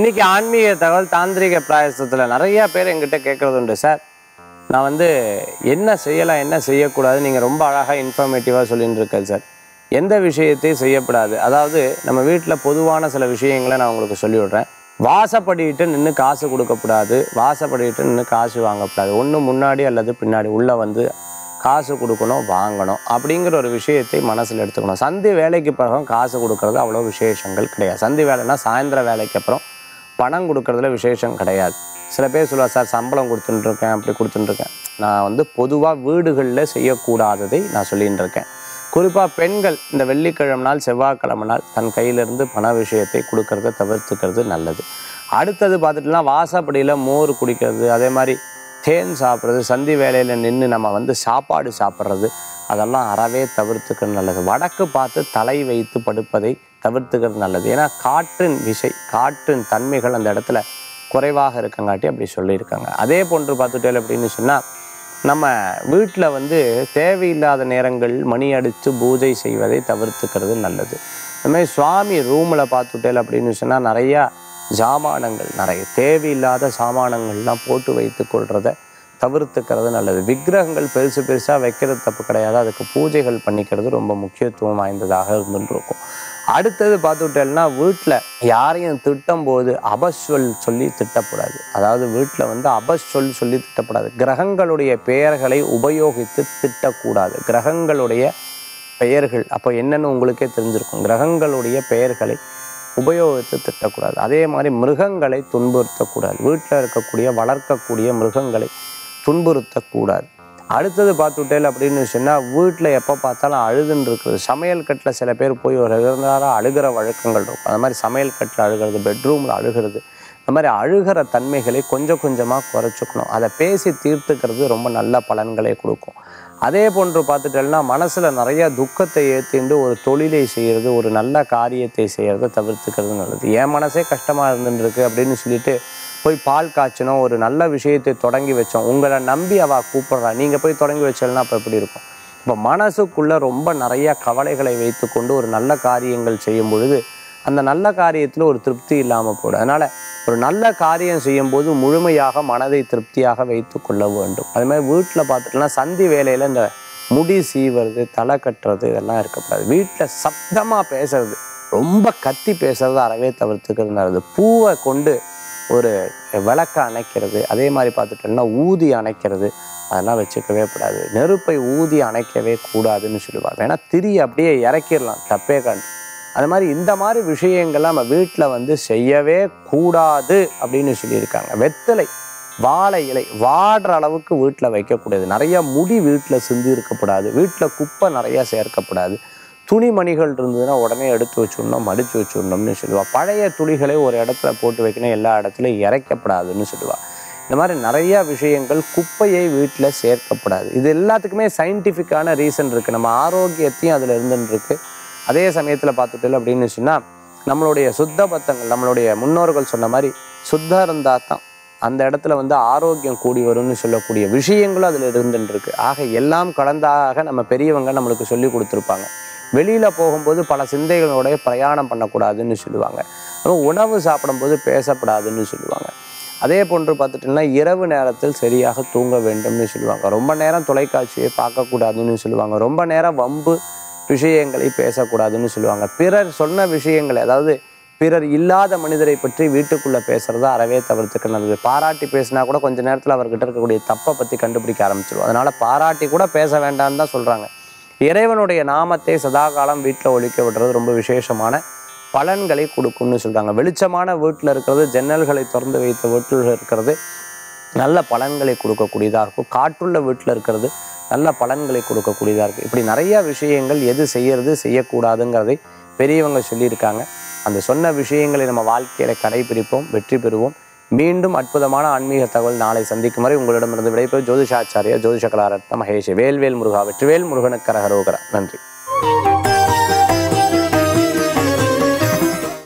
இன்னைக்கு ஆன்மீக தகவல் தாந்திரிக பிராயசத்தில் நிறைய பேர் எங்கிட்ட கேட்கறது உண்டு சார் நான் வந்து என்ன செய்யலாம் என்ன செய்யக்கூடாது நீங்கள் ரொம்ப அழகாக இன்ஃபர்மேட்டிவாக சொல்லிட்டு இருக்கேன் சார் எந்த விஷயத்தையும் செய்யக்கூடாது அதாவது நம்ம வீட்டில் பொதுவான சில விஷயங்களை நான் உங்களுக்கு சொல்லி விடுறேன் வாசப்படிட்டு நின்று காசு கொடுக்கக்கூடாது வாசப்படிட்டு நின்று காசு வாங்கக்கூடாது ஒன்று முன்னாடி அல்லது பின்னாடி உள்ளே வந்து காசு கொடுக்கணும் வாங்கணும் அப்படிங்கிற ஒரு விஷயத்தை மனசில் எடுத்துக்கணும் சந்தி வேலைக்கு பிறகும் காசு கொடுக்கறது அவ்வளோ விசேஷங்கள் கிடையாது சந்தி வேலைன்னா சாயந்தர வேலைக்கு அப்புறம் பணம் கொடுக்கறதுல விசேஷம் கிடையாது சில பேர் சொல்லுவாங்க சார் சம்பளம் கொடுத்துட்டுருக்கேன் அப்படி கொடுத்துட்டுருக்கேன் நான் வந்து பொதுவாக வீடுகளில் செய்யக்கூடாததை நான் சொல்லின்னு இருக்கேன் குறிப்பாக பெண்கள் இந்த வெள்ளிக்கிழமை நாள் செவ்வாய்க்கிழமை நாள் தன் கையிலிருந்து பண விஷயத்தை கொடுக்கறத தவிர்த்துக்கிறது நல்லது அடுத்தது பார்த்துட்டுனா வாசப்படியில் மோர் குடிக்கிறது அதே மாதிரி தேன் சாப்பிட்றது சந்தி வேலையில் நின்று நம்ம வந்து சாப்பாடு சாப்பிட்றது அதெல்லாம் அறவே தவிர்த்துக்கிறது நல்லது வடக்கு பார்த்து தலை வைத்து படுப்பதை தவிர்த்துக்கிறது நல்லது ஏன்னா காற்றின் விசை காற்றின் தன்மைகள் அந்த இடத்துல குறைவாக இருக்கங்காட்டி அப்படி சொல்லியிருக்காங்க அதே போன்று பார்த்துட்டேன் அப்படின்னு சொன்னால் நம்ம வீட்டில் வந்து தேவையில்லாத நேரங்கள் மணி அடித்து பூஜை செய்வதை தவிர்த்துக்கிறது நல்லது இந்த மாதிரி சுவாமி ரூமில் பார்த்துட்டேல் அப்படின்னு சொன்னால் நிறையா ஜாமானங்கள் நிறைய தேவையில்லாத சாமானங்கள்லாம் போட்டு வைத்து கொள்றத தவிர்த்துக்கிறது நல்லது விக்கிரகங்கள் பெருசு பெருசாக வைக்கிறது தப்பு கிடையாது அதுக்கு பூஜைகள் பண்ணிக்கிறது ரொம்ப முக்கியத்துவம் வாய்ந்ததாக இருந்துட்டு இருக்கும் அடுத்தது பார்த்துட்டேன்னா வீட்டில் யாரையும் திட்டும் போது அபஸ்வல் சொல்லி திட்டக்கூடாது அதாவது வீட்டில் வந்து அபஸ்வல் சொல்லி திட்டக்கூடாது கிரகங்களுடைய பெயர்களை உபயோகித்து திட்டக்கூடாது கிரகங்களுடைய பெயர்கள் அப்போ என்னன்னு உங்களுக்கே தெரிஞ்சிருக்கும் கிரகங்களுடைய பெயர்களை உபயோகித்து திட்டக்கூடாது அதே மாதிரி மிருகங்களை துன்புறுத்தக்கூடாது வீட்டில் இருக்கக்கூடிய வளர்க்கக்கூடிய மிருகங்களை துன்புறுத்தக்கூடாது அடுத்தது பார்த்துட்டேல் அப்படின்னு சொன்னால் வீட்டில் எப்போ பார்த்தாலும் அழுதுன்னு இருக்குது சமையல் கட்டில் சில பேர் போய் ஒரு ரெகுலராக அழுகிற வழக்கங்கள் இருக்கும் அந்த மாதிரி சமையல் கட்டில் அழுகிறது பெட்ரூமில் அழுகிறது இந்த மாதிரி அழுகிற தன்மைகளை கொஞ்சம் கொஞ்சமாக குறைச்சிக்கணும் அதை பேசி தீர்த்துக்கிறது ரொம்ப நல்ல பலன்களை கொடுக்கும் அதே போன்று பார்த்துட்டேன்னா மனசில் நிறைய துக்கத்தை ஏற்றிண்டு ஒரு தொழிலை செய்கிறது ஒரு நல்ல காரியத்தை செய்கிறத தவிர்த்துக்கிறது நல்லது என் மனசே கஷ்டமாக இருந்துருக்கு அப்படின்னு சொல்லிட்டு போய் பால் காய்ச்சினோம் ஒரு நல்ல விஷயத்தை தொடங்கி வச்சோம் உங்களை நம்பி அவள் கூப்பிட்றா நீங்கள் போய் தொடங்கி வச்சலன்னா அப்போ எப்படி இருக்கும் இப்போ மனசுக்குள்ளே ரொம்ப நிறைய கவலைகளை வைத்துக்கொண்டு ஒரு நல்ல காரியங்கள் செய்யும் பொழுது அந்த நல்ல காரியத்தில் ஒரு திருப்தி இல்லாமல் போடும் அதனால் ஒரு நல்ல காரியம் செய்யும்போது முழுமையாக மனதை திருப்தியாக வைத்து கொள்ள வேண்டும் அது மாதிரி வீட்டில் பார்த்துட்டோம்னா சந்தி வேலையில் இந்த முடி சீவுறது தலை கட்டுறது இதெல்லாம் இருக்கக்கூடாது வீட்டில் சப்தமாக பேசுறது ரொம்ப கத்தி பேசுறது அறவே தவிர்த்துக்கிறது நல்லது பூவை கொண்டு ஒரு விளக்க அணைக்கிறது அதே மாதிரி பார்த்துட்டோம்னா ஊதி அணைக்கிறது அதெல்லாம் வச்சுக்கவே கூடாது நெருப்பை ஊதி அணைக்கவே கூடாதுன்னு சொல்லுவாங்க ஏன்னா திரி அப்படியே இறக்கிடலாம் தப்பே கண்டு அது மாதிரி இந்த மாதிரி விஷயங்கள்லாம் நம்ம வீட்டில் வந்து செய்யவே கூடாது அப்படின்னு சொல்லியிருக்காங்க வெத்தலை வாழை இலை வாடுற அளவுக்கு வீட்டில் வைக்கக்கூடாது நிறைய முடி வீட்டில் சிந்தி இருக்கக்கூடாது வீட்டில் குப்பை நிறைய சேர்க்கப்படாது துணிமணிகள் இருந்ததுன்னா உடனே எடுத்து வச்சுடணும் மடித்து வச்சுடணும்னு சொல்லுவாள் பழைய துணிகளை ஒரு இடத்துல போட்டு வைக்கணும் எல்லா இடத்துலையும் இறைக்கப்படாதுன்னு சொல்லுவாள் இந்த மாதிரி நிறைய விஷயங்கள் குப்பையை வீட்டில் சேர்க்கப்படாது இது எல்லாத்துக்குமே சயின்டிஃபிக்கான ரீசன் இருக்குது நம்ம ஆரோக்கியத்தையும் அதில் இருந்துன்னு இருக்கு அதே சமயத்தில் பார்த்துட்டு அப்படின்னு சொன்னால் நம்மளுடைய சுத்த பத்தங்கள் நம்மளுடைய முன்னோர்கள் சொன்ன மாதிரி சுத்தம் இருந்தால் தான் அந்த இடத்துல வந்து ஆரோக்கியம் கூடி வரும்னு சொல்லக்கூடிய விஷயங்களும் அதில் இருந்துட்டு இருக்கு ஆக எல்லாம் கலந்தாக நம்ம பெரியவங்க நம்மளுக்கு சொல்லி கொடுத்துருப்பாங்க வெளியில் போகும்போது பல சிந்தைகளோட பிரயாணம் பண்ணக்கூடாதுன்னு சொல்லுவாங்க அப்புறம் உணவு சாப்பிடும்போது பேசப்படாதுன்னு சொல்லுவாங்க அதே போன்று பார்த்துட்டோம்னா இரவு நேரத்தில் சரியாக தூங்க வேண்டும்னு சொல்லுவாங்க ரொம்ப நேரம் தொலைக்காட்சியை பார்க்கக்கூடாதுன்னு சொல்லுவாங்க ரொம்ப நேரம் வம்பு விஷயங்களை பேசக்கூடாதுன்னு சொல்லுவாங்க பிறர் சொன்ன விஷயங்களை அதாவது பிறர் இல்லாத மனிதரை பற்றி வீட்டுக்குள்ளே பேசுகிறத அறவே தவிர்த்துக்க நல்லது பாராட்டி பேசினா கூட கொஞ்ச நேரத்தில் அவர்கிட்ட இருக்கக்கூடிய தப்பை பற்றி கண்டுபிடிக்க ஆரம்பிச்சிடும் அதனால் பாராட்டி கூட பேச வேண்டாம்னு தான் சொல்கிறாங்க இறைவனுடைய நாமத்தை சதாகாலம் வீட்டில் ஒழிக்க விடுறது ரொம்ப விசேஷமான பலன்களை கொடுக்கும்னு சொல்கிறாங்க வெளிச்சமான வீட்டில் இருக்கிறது ஜன்னல்களை திறந்து வைத்த வீட்டில் இருக்கிறது நல்ல பலன்களை கொடுக்கக்கூடியதாக இருக்கும் காற்றுள்ள வீட்டில் இருக்கிறது நல்ல பலன்களை கொடுக்கக்கூடியதாக இருக்கும் இப்படி நிறைய விஷயங்கள் எது செய்யறது செய்யக்கூடாதுங்கிறதை பெரியவங்க சொல்லியிருக்காங்க அந்த சொன்ன விஷயங்களை நம்ம வாழ்க்கையில் கடைபிடிப்போம் வெற்றி பெறுவோம் மீண்டும் அற்புதமான ஆன்மீக தகவல் நாளை சந்திக்கும் வரை உங்களிடமிருந்து விடைபெறும் ஜோதிஷாச்சாரியா ஜோதிஷ கலாரத்ன மகேஷ் வேல்வேல் முருகா வெற்றிவேல் முருகனுக்கு கரகரோகரா நன்றி